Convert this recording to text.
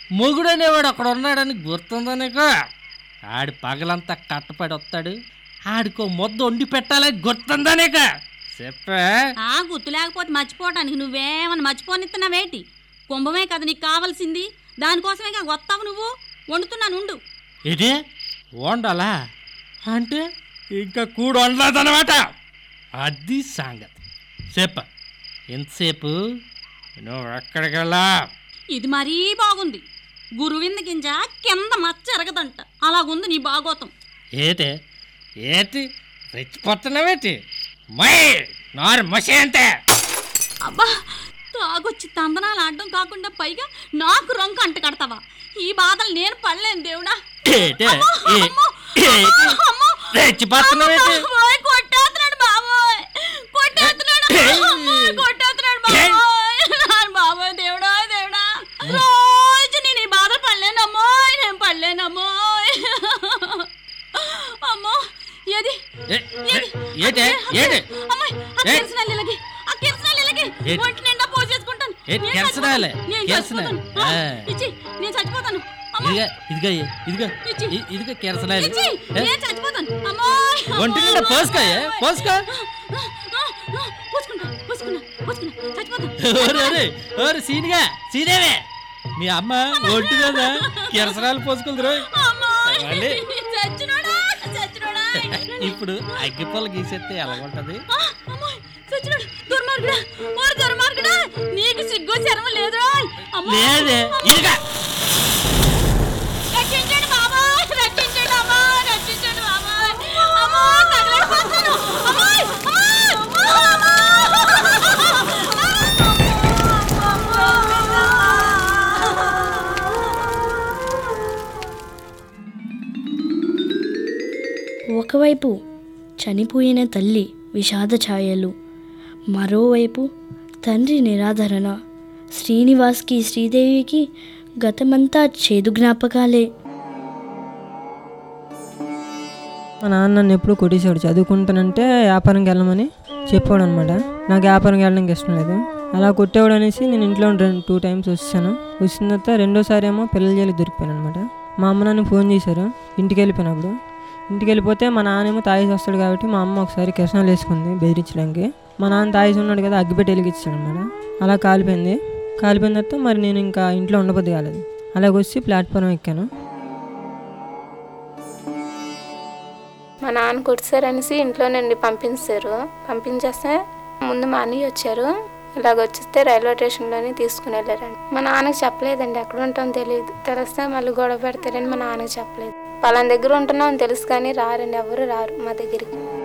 మొగుడు అనేవాడు అక్కడ ఉన్నాడని గుర్తుందా నీకు ఆడి పగలంతా కట్టపడి వస్తాడు ఆడికో ముద్ద వండి పెట్టాలని గుర్తుందా నీకు చెప్పే ఆ గుర్తు లేకపోతే మర్చిపోవటానికి నువ్వేమన్నా మర్చిపోనిస్తున్నావేటి కుంభమే కదా నీకు కావాల్సింది దానికోసమే కాక వస్తావు నువ్వు వండుతున్నాను ఉండు ఇది వండాలా అంటే ఇంకా కూడు వండలేదన్నమాట అది సంగతి చెప్ప ఎంతసేపు నువ్వు ఎక్కడికి వెళ్ళా ఇది మరీ బాగుంది గురువింద గింజ కింద మచ్చ ఎరగదంట అలాగుంది నీ బాగోతం ఏటి ఏటి రెచ్చిపోతున్నావేటి మై నారు మసి అంతే అబ్బా తాగొచ్చి తందనాలు ఆడడం కాకుండా పైగా నాకు రంకు అంట కడతావా ఈ బాధలు నేను పడలేను దేవుడా ఏటే అమ్మో, ఏ- అమ్మో, ఏటి అమ్మో, రెచ్చిపోతున్నావేటి బాబోయ్, కొట్టేస్తున్నాడు బాబోయ్ కొట్టేస్తున్నాడు అమ్మోయ్, కొట్టేస్తున్నాడు బాబోయ్ నా బాబోయ్ దేవుడా దేవుడా రోజు నేను ఈ బాధ పడలేనమ్మోయ్ నేను పడలేనమ్మోయ్ అమ్మో ఏది ఏ- ఏ- ఏటే ఏటి అమ్మాయి ఆ ఏ? కిరసనాలు ఇలాగే ఆ కిరసనాలు ఇలాగే ఏంటి? ఒంటి నిండా పోసేసుకుంటాను ఏంటి నేను కిరసనాలే? చచ్చిపోతాను. నేను కిరసనాలు? చచ్చిపోతాను. ఆ, ఆ. ఇచ్చి నేను చచ్చిపోతాను అమ్మో, ఇదిగా ఇదిగా ఇదిగా ఇచ్చి. ఇ- ఇదిగా కెరసనాలు ఇచ్చి ఏ? నేను చచ్చిపోతాను అమ్మోయ్, ఒంటి నిండా అమ్మోయ్, పోసుకోయే, అమ్మోయ్. పోసుకో. ఆ, ఆ, ఆ, పోసుకుంటా పోసుకున్నా పోసుకున్నా చచ్చిపోతాను ఓరి ఓరి ఓరి సీనిగా సీదేవే మీ అమ్మ ఒంటి మీద కిరసనాలు పోసుకుందరు అమ్మోయ్, మళ్ళీ? చచ్చినోడా చచ్చినోడా ఇప్పుడు అగ్గిపొల గీసేస్తే ఎలాగుంటది ఆ, అమ్మోయ్, చచ్చినోడు దుర్మార్గుడా ఓరి దుర్మార్గుడా నీకు సిగ్గు శరమ లేదు అమ్మో లేదే ఇదిగా రక్షించండి బాబాయ్ రక్షించండి అమ్మా రక్షించండి బాబాయ్ అమ్మో తగలడిపోతాను అమ్మాయ్ అమ్మాయ్ ఒకవైపు చనిపోయిన తల్లి విషాద ఛాయలు మరోవైపు తండ్రి నిరాధరణ శ్రీనివాస్కి శ్రీదేవికి గతమంతా చేదు జ్ఞాపకాలే మా నాన్న నన్ను ఎప్పుడు కొట్టేశాడు చదువుకుంటానంటే వ్యాపారంకి వెళ్ళమని చెప్పాడు అనమాట నాకు వ్యాపారంకి వెళ్ళడానికి ఇష్టం లేదు అలా కొట్టేవాడు అనేసి నేను ఇంట్లో రెండు టూ టైమ్స్ వచ్చాను వచ్చిన తర్వాత రెండోసారి ఏమో పిల్లల జైలుకి దొరికిపోయాను అనమాట మా అమ్మ నన్ను ఫోన్ చేశారు ఇంటికి వెళ్ళిపోయినప్పుడు ఇంటికి వెళ్ళిపోతే మా నాన్నేమో తాగేసి వస్తాడు కాబట్టి మా అమ్మ ఒకసారి కిరసనాలు వేసుకుంది బెదిరించడానికి మా నాన్న తాగేసి ఉన్నాడు కదా అగ్గిపెట్టి వెలిగించాడు అనమాట అలా కాలిపోయింది కాలిపోయిన తర్వాత మరి నేను ఇంకా ఇంట్లో ఉండబుద్ది కాలేదు అలాగ వచ్చి ప్లాట్ఫామ్ ఎక్కాను మా నాన్న కొట్టారనేసి ఇంట్లో నుండి పంపించారు పంపించేస్తే ముందు మా అన్నయ్య వచ్చారు ఇలాగ వచ్చేస్తే రైల్వే స్టేషన్లోనే తీసుకుని వెళ్ళారండి మా నాన్నకి చెప్పలేదండి ఎక్కడ ఉంటామో తెలియదు తెలిస్తే మళ్ళీ గొడవ పెడతారని మా నాన్నకి చెప్పలేదు పలానా దగ్గర ఉంటున్నాం అని తెలుసు కానీ రారండి ఎవరు రారు మా దగ్గరికి